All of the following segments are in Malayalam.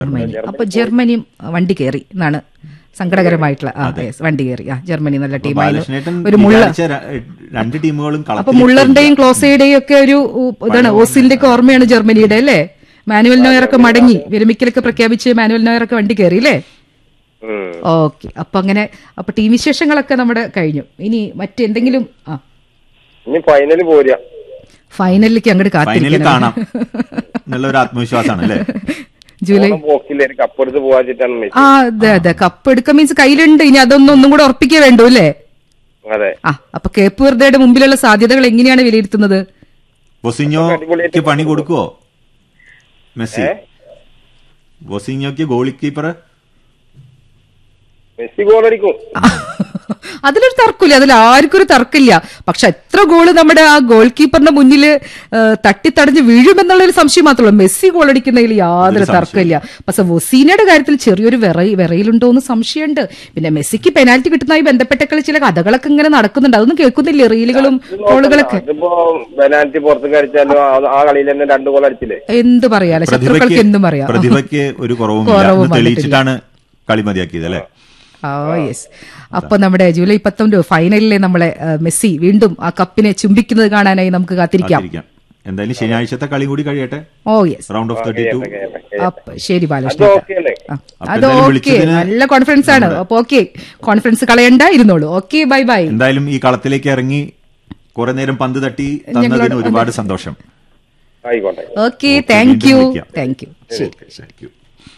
ജർമ്മനി അപ്പൊ ജർമ്മനിയും വണ്ടി കയറി എന്നാണ് സങ്കടകരമായിട്ടുള്ള ആ yes, വണ്ടി കയറി ആ ജർമ്മനി നല്ല ടീമായിരുന്നു ബാലകൃഷ്ണേട്ടൻ ഒരു മുള്ള വിചാരിച്ച ര- രണ്ട് ടീമുകളും അപ്പൊ കളത്തിൽ മുള്ളറിന്റെയും ക്ലോസയുടെയും ഒക്കെ ഒരു ഉ- ഇതാണ് ഓസിലിന്റെ ഒക്കെ ഓർമ്മയാണ് ജർമ്മനിയുടെ അല്ലേ മാനുവൽ നോയറൊക്കെ മടങ്ങി വിരമിക്കലൊക്കെ പ്രഖ്യാപിച്ച് മാനുവൽ നോയറൊക്കെ വണ്ടി കയറി അല്ലേ ഉം. ഓക്കെ അപ്പൊ അങ്ങനെ അപ്പൊ ടീം വിശേഷങ്ങളൊക്കെ നമ്മുടെ കഴിഞ്ഞു ഇനി മറ്റെന്തെങ്കിലും ആ ഇനി ഫൈനല് പോരുക ഫൈനലിലേക്ക് അങ്ങോട്ട് ഫൈനലിൽ കാണാം കാത്തിരിക്കണം എന്നുള്ള ഒരു ആത്മവിശ്വാസമാണ് അല്ലേ ജൂലൈ ഓണം പോക്കില്ലേ കപ്പെടുത്ത് പോവാച്ചിട്ടാണ് മെസ്സി ആ അതെ അതെ കപ്പ് എടുക്ക മീൻസ് കയ്യിലുണ്ട് ഇനി അതൊന്നും ഒന്നും കൂടെ ഉറപ്പിക്കേ വേണ്ടു അല്ലേ അതെ ആ അപ്പൊ കേപ്പ് വെറുതെയുടെ മുമ്പിലുള്ള സാധ്യതകൾ എങ്ങനെയാണ് വിലയിരുത്തുന്നത് ബൊസിഞ്ഞോക്ക് പണി കൊടുക്കുവോ മെസ്സി ഏ? ബൊസിഞ്ഞോക്ക് ഗോൾ കീപ്പർ മെസ്സി ഗോളടിക്കും അതിലൊരു തർക്കമില്ല അതിൽ ആർക്കും ഒരു തർക്കമില്ല പക്ഷെ എത്ര ഗോള് നമ്മുടെ ആ ഗോൾ കീപ്പറിന്റെ മുന്നിൽ തട്ടിത്തടഞ്ഞ് വീഴുമെന്നുള്ളൊരു സംശയം മാത്രമേ ഉള്ളൂ മെസ്സി ഗോൾ അടിക്കുന്നതിൽ യാതൊരു തർക്കമില്ല പക്ഷെ വൊസീനയുടെ കാര്യത്തിൽ ചെറിയൊരു വിറ വിറയിലുണ്ടോ എന്ന് സംശയമുണ്ട് പിന്നെ മെസ്സിക്ക് പെനാൽറ്റി കിട്ടുന്നതുമായി ബന്ധപ്പെട്ടൊക്കെ ചില കഥകളൊക്കെ ഇങ്ങനെ നടക്കുന്നുണ്ട് അതൊന്നും കേൾക്കുന്നില്ല റീലുകളും ഗോളുകളൊക്കെ അതിപ്പോ പെനാൽറ്റി പുറത്തേക്ക് അടിച്ചാലും ആ- ആ കളിയിൽ തന്നെ രണ്ട് ഗോൾ അടിച്ചില്ലേ എന്ത് പറയാലോ ശത്രുക്കൾക്ക് എന്തും പറയാം പ്രതിഭയ്ക്ക് ഒരു കുറവും കുറവും വന്നിട്ടില്ല. തെളിയിച്ചിട്ടാണ് കളി മതിയാക്കിയത് അല്ലേ ഓ യെസ് അപ്പൊ നമ്മുടെ ജൂലൈ പത്തൊമ്പത് ഫൈനലിലെ നമ്മളെ ആ, മെസ്സി വീണ്ടും ആ കപ്പിനെ ചുംബിക്കുന്നത് കാണാനായി നമുക്ക് കാത്തിരിക്കാം കാത്തിരിക്കാം എന്തായാലും ശനിയാഴ്ചത്തെ കളി കൂടി കഴിയട്ടെ oh yes round of thirty two അപ്പൊ ശരി അത് ബാലകൃഷ്ണൻ ഓക്കെ അല്ലേ ആ, അപ്പൊ അത് എന്തായാലും ഓക്കെ വിളിച്ചതിന് നല്ല കോൺഫിഡൻസ് ആണ് അപ്പൊ ഓക്കെ കോൺഫിഡൻസ് കളയണ്ട ഇരുന്നോളൂ ഓക്കെ ബൈ ബൈ എന്തായാലും ഈ കളത്തിലേക്ക് ഇറങ്ങി കുറെ നേരം പന്ത് തട്ടി തന്നതിന് ഒരുപാട് സന്തോഷം ആയിക്കോട്ടെ ഓക്കെ Okay, താങ്ക് വീണ്ടും യു വിളിക്കാം. താങ്ക് യു ശരി Thank you.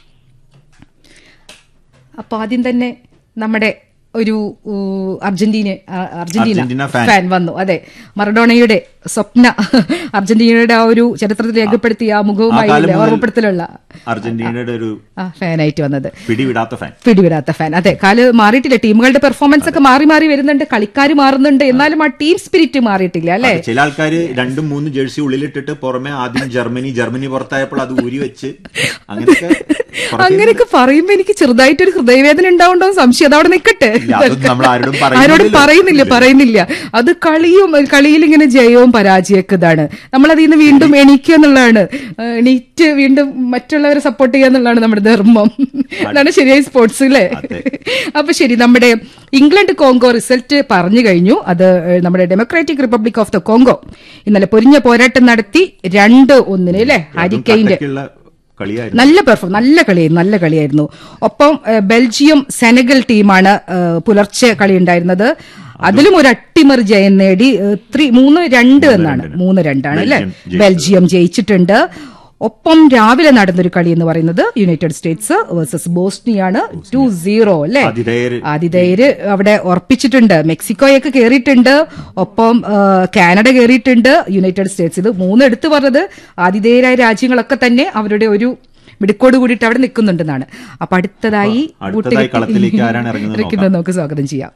അപ്പൊ ആദ്യം തന്നെ നമ്മുടെ ഒരു ഊ, അർജന്റീന ആ, അർജന്റീന അർജന്റീന fan. ഫാൻ വന്നു അതെ മറഡോണയുടെ സ്വപ്ന അർജന്റീനയുടെ ആ ഒരു ചരിത്രത്തിൽ രേഖപ്പെടുത്തിയ ആ ആ മുഖവുമായി കാലം മുതൽ ഓർമ്മപ്പെടുത്തലുള്ള അർജന്റീനയുടെ ഒരു ആ ഫാനായിട്ട് വന്നത് പിടിവിടാത്ത ഫാൻ പിടിവിടാത്ത ഫാൻ അതെ കാല് മാറിയിട്ടില്ല ടീമുകളുടെ പെർഫോമൻസ് ഒക്കെ മാറി മാറി വരുന്നുണ്ട് കളിക്കാർ മാറുന്നുണ്ട് എന്നാലും ആ ടീം സ്പിരിറ്റ് മാറിയിട്ടില്ല അല്ലെ അതെ, ചില ആൾക്കാര് രണ്ടും മൂന്നും ജേഴ്സി ഉള്ളിലിട്ടിട്ട് പുറമെ ആദ്യം ജർമ്മനി ജർമ്മനി പുറത്തായപ്പോൾ അത് ഊരി വെച്ച് അങ്ങനെയൊക്കെ കുറച്ച് അങ്ങനെയൊക്കെ പറയുമ്പോ എനിക്ക് ചെറുതായിട്ടൊരു ഹൃദയവേദന ഉണ്ടാവുണ്ടോ എന്ന് സംശയം അതവിടെ നിൽക്കട്ടെ ഇല്ല, അതൊന്നും നമ്മൾ ആരോടും പറയുന്നില്ലല്ലോ. ആരോടും പറയുന്നില്ല പറയുന്നില്ല അത് കളിയും കളിയിൽ ഇങ്ങനെ ജയവും പരാജയമൊക്കെ ഇതാണ് നമ്മൾ അതിൽ നിന്ന് വീണ്ടും എണീക്കുക എന്നുള്ളതാണ് ആ, എണീറ്റ് വീണ്ടും മറ്റുള്ളവരെ സപ്പോർട്ട് ചെയ്യുക എന്നുള്ളതാണ് നമ്മുടെ ധർമ്മം അതാണ് ശരിയായ സ്പോർട്സ് അല്ലേ അതെ. അപ്പൊ ശരി നമ്മുടെ ഇംഗ്ലണ്ട് കോങ്കോ റിസൾട്ട് പറഞ്ഞു കഴിഞ്ഞു അത് ഏഹ്, നമ്മുടെ democratic republic of the Congo ഇന്നലെ പൊരിഞ്ഞ പോരാട്ടം നടത്തി രണ്ട് ഒന്നിന് അല്ലേ ഹരിക്കൈന്റെ കട്ടക്കുള്ള കളിയായിരുന്നു നല്ല പെർഫോം നല്ല കളിയായിരുന്നു നല്ല കളിയായിരുന്നു ഒപ്പം ഏഹ്, ബെൽജിയം സെനഗൽ ടീമാണ് ഏഹ്, പുലർച്ചെ കളി ഉണ്ടായിരുന്നത് അതിലും ഒരു അട്ടിമറി ജയം നേടി ഏഹ്, ത്രീ മൂന്ന് രണ്ട് എന്നാണ് മൂന്ന് രണ്ടാണ് അല്ലെ ബെൽജിയം ജയിച്ചത്. ബെൽജിയം ജയിച്ചിട്ടുണ്ട് ഒപ്പം രാവിലെ നടന്നൊരു കളി എന്ന് പറയുന്നത് യുണൈറ്റഡ് സ്റ്റേറ്റ്സ് വേഴ്സസ് ബോസ്നിയാണ് ടു സീറോ അല്ലെ ആതിഥേയര് ആതിഥേയര് അവിടെ ഉറപ്പിച്ചിട്ടുണ്ട് മെക്സിക്കോയൊക്കെ കയറിയിട്ടുണ്ട് ഒപ്പം ആ, കാനഡ കയറിയിട്ടുണ്ട് യുണൈറ്റഡ് സ്റ്റേറ്റ്സ് ഇത് മൂന്ന് എടുത്തു പറഞ്ഞത് ആതിഥേയരായ രാജ്യങ്ങളൊക്കെ തന്നെ അവരുടെ ഒരു മിടുക്കോട് കൂടിയിട്ട് അവിടെ നിൽക്കുന്നുണ്ടെന്നാണ് അപ്പൊ അടുത്തതായി അപ്പൊ അടുത്തതായി കളത്തിലേക്ക് ആരാണ് ഇറങ്ങുന്നത് ഇറക്കുന്നത് നമുക്ക് സ്വാഗതം ചെയ്യാം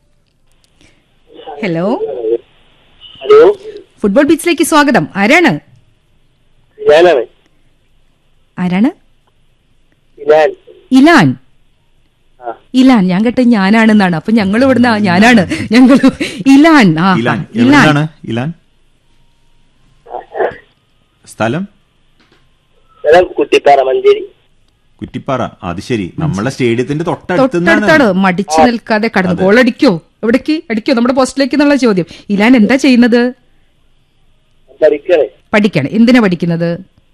ഹലോ ഹലോ ഫുട്ബോൾ ബീച്ചിലേക്ക് സ്വാഗതം ആരാണ് ഞാനാണ് ആരാണ് ഞാൻ ഇലാൻ ആ. ഇലാൻ ഞാൻ കേട്ട ഞാനാണെന്നാണ് അപ്പൊ ഞങ്ങൾ ഇവിടുന്ന് ആ, ഞാനാണ് ഞങ്ങൾ ഇലാൻ ആ ഇലാൻ ഇലാൻ എവിടെയാണ് ഇലാൻ സ്ഥലം സ്ഥലം കുട്ടിപ്പാറ മഞ്ചേരി കുറ്റിപ്പാറ അത് ശരി നമ്മളെ സ്റ്റേഡിയത്തിന്റെ തൊട്ടടുത്ത് തൊട്ടടുത്താണ് മടിച്ചു നിൽക്കാതെ കടന്നു ഗോൾ അടിക്കോ എവിടേക്ക് അടിക്കോ നമ്മുടെ പോസ്റ്റിലേക്ക് എന്നുള്ള ചോദ്യം ഇലാൻ എന്താ ചെയ്യുന്നത് പഠിക്കണേ പഠിക്കാണ് എന്തിനാ പഠിക്കുന്നത്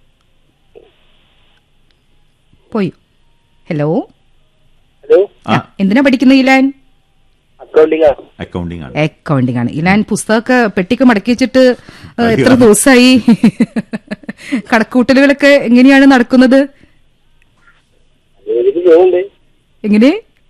പോയി ഹലോ ഹലോ ആ എന്തിനാ പഠിക്കുന്നത് ഇലാൻ അക്കൗണ്ടിംഗ് ആണ് അക്കൗണ്ടിംഗ് ആണ് അക്കൗണ്ടിംഗ് ആണ് ഇലാൻ പുസ്തകമൊക്കെ പെട്ടിക്ക് മടക്കി വെച്ചിട്ട് ഏഹ്, എത്ര ദിവസമായി കണക്കൂട്ടലുകളൊക്കെ എങ്ങനെയാണ് നടക്കുന്നത് നല്ല രീതിക്ക് പോകുന്നുണ്ട് എങ്ങനെ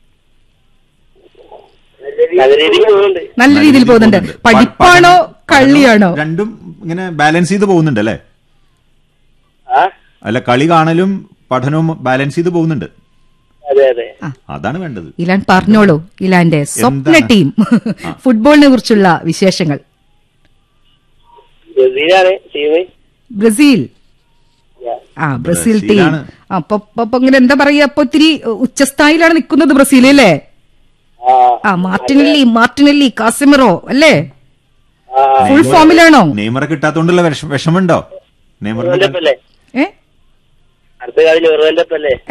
നല്ല രീതിക്ക് പോകുന്നുണ്ട് നല്ല രീതിയിൽ പോകുന്നുണ്ട് പഠിപ്പാണോ കള്ളിയാണോ രണ്ടും ഇങ്ങനെ ബാലൻസ് ചെയ്ത് പോകുന്നുണ്ട് അല്ലേ ആ അല്ല കളി കാണലും പഠനവും ബാലൻസ് ചെയ്ത് പോകുന്നുണ്ട് അതെ അതെ അതാണ് വേണ്ടത് ഇലാൻ പറഞ്ഞോളൂ ഇലാന്റെ സ്വപ്ന എന്താണ്? ടീം ഫുട്ബോളിനെ കുറിച്ചുള്ള വിശേഷങ്ങൾ ബ്രസീലാണ് ടീം ബ്രസീൽ ആ ബ്രസീൽ ടീം ബ്രസീലാണ്. അപ്പൊ അപ്പൊ ഇങ്ങനെ എന്താ പറയാ അപ്പൊ ഇത്തിരി ഉച്ചസ്ഥായിലാണ് നിൽക്കുന്നത് ബ്രസീൽ അല്ലേ ആ ആ മാർട്ടിനെല്ലി മാർട്ടിനെല്ലി കാസിമിറോ അല്ലേ ആ ഫുൾ ഫോമിലാണോ നെയ്മറെ കിട്ടാത്തോണ്ടുള്ള വിഷ- വിഷമുണ്ടോ നെയ്മറിന്റെ വെറുതെ അല്ലേ ഏ അടുത്ത കളി വെറുതെ അല്ലേ